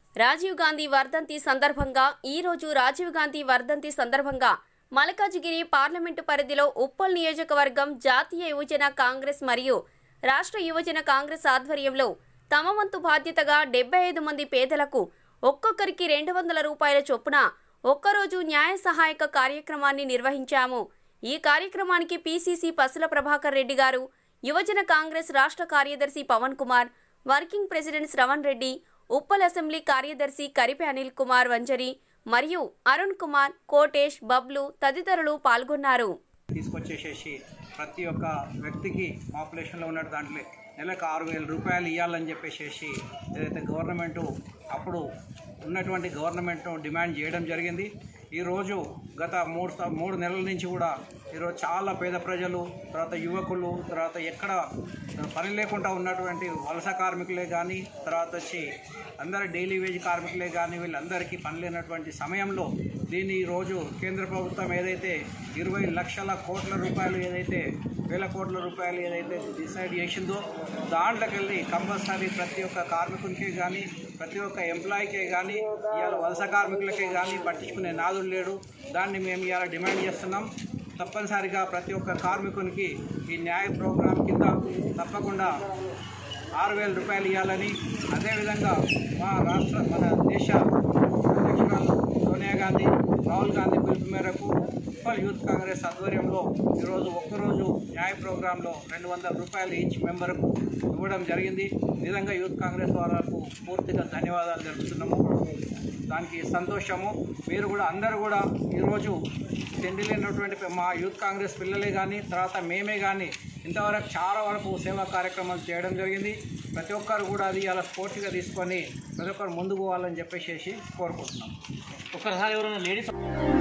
రాజీవ్ గాంధీ వర్ధంతి సందర్భంగా ఈ రోజు రాజీవ్ గాంధీ వర్ధంతి సందర్భంగా మల్కాజిగిరి పార్లమెంటు పరిధిలో ఉప్పల్ నియోజకవర్గం జాతీయ యువజన కాంగ్రెస్ మరియు రాష్ట్ర యువజన కాంగ్రెస్ ఆధ్వర్యంలో తమ వంతు బాధ్యతగా డెబ్బై ఐదు మంది పేదలకు ఒక్కొక్కరికి రెండు వందల రూపాయల చొప్పున ఒక్కరోజు న్యాయ సహాయక కార్యక్రమాన్ని నిర్వహించాము ఈ కార్యక్రమానికి పీసీసీ పసుల ప్రభాకర్ రెడ్డి గారు యువజన కాంగ్రెస్ రాష్ట్ర కార్యదర్శి Pavan Kumar working president Shravan Reddy Uppal assembly కార్యదర్శి కరిపే అనిల్ కుమార్ వంజరి మరియు అరుణ్ కుమార్ కోటేష్ బబ్లు తదితరులు పాల్గొన్నారు తీసుకొచ్చేసేసి ప్రతి ఒక్క వ్యక్తికి పాపులేషన్లో ఉన్న దాంట్లో నెలకు ఆరు వేల రూపాయలు ఇవ్వాలని చెప్పేసేసి ఏదైతే గవర్నమెంట్ అప్పుడు ఉన్నటువంటి గవర్నమెంట్ డిమాండ్ చేయడం జరిగింది ఈరోజు గత మూడు సం- మూడు నెలల నుంచి కూడా ఈరోజు చాలా పేద ప్రజలు తర్వాత యువకులు తర్వాత ఎక్కడ పని లేకుండా ఉన్నటువంటి వలస కార్మికులే కానీ తర్వాత వచ్చి అందరు డైలీ వేజ్ కార్మికులే కానీ వీళ్ళందరికీ పని లేనటువంటి సమయంలో దీన్ని ఈరోజు కేంద్ర ప్రభుత్వం ఏదైతే ఇరవై లక్షల కోట్ల రూపాయలు ఏదైతే వేల కోట్ల రూపాయలు ఏదైతే డిసైడ్ చేసిందో దాంట్లోకి వెళ్ళి కంపల్సరీ ప్రతి ఒక్క కార్మికునికే కానీ ప్రతి ఒక్క ఎంప్లాయీకే కానీ ఇవాళ వలస కార్మికులకే కానీ పట్టించుకునే నాదుడు లేడు దాన్ని మేము ఇవాళ డిమాండ్ చేస్తున్నాం తప్పనిసరిగా ప్రతి ఒక్క కార్మికునికి ఈ న్యాయ ప్రోగ్రాం కింద తప్పకుండా ఆరు వేల రూపాయలు ఇవ్వాలని అదేవిధంగా మా రాష్ట్ర మన దేశ అధ్యక్షురాలు సోనియా గాంధీ రాహుల్ గాంధీ పిలుపు మేరకు ఉప్పల్ యూత్ కాంగ్రెస్ ఆధ్వర్యంలో ఈరోజు ఒక్కరోజు న్యాయ ప్రోగ్రాంలో రెండు వందల రూపాయలు ఈచ్ మెంబర్కు ఇవ్వడం జరిగింది నిజంగా యూత్ కాంగ్రెస్ వాళ్లకు పూర్తిగా ధన్యవాదాలు తెలుపుతున్నాము దానికి సంతోషము మీరు కూడా అందరూ కూడా ఈరోజు తిండి లేనటువంటి మా యూత్ కాంగ్రెస్ పిల్లలే కానీ తర్వాత మేమే కానీ ఇంతవరకు చాలా వరకు సేవా కార్యక్రమాలు చేయడం జరిగింది ప్రతి ఒక్కరు కూడా అది అలా స్ఫూర్తిగా తీసుకొని ప్రతి ఒక్కరు ముందుకు పోవాలని చెప్పేసి కోరుకుంటున్నాం ఒక్కసారి ఎవరైనా లేడీస్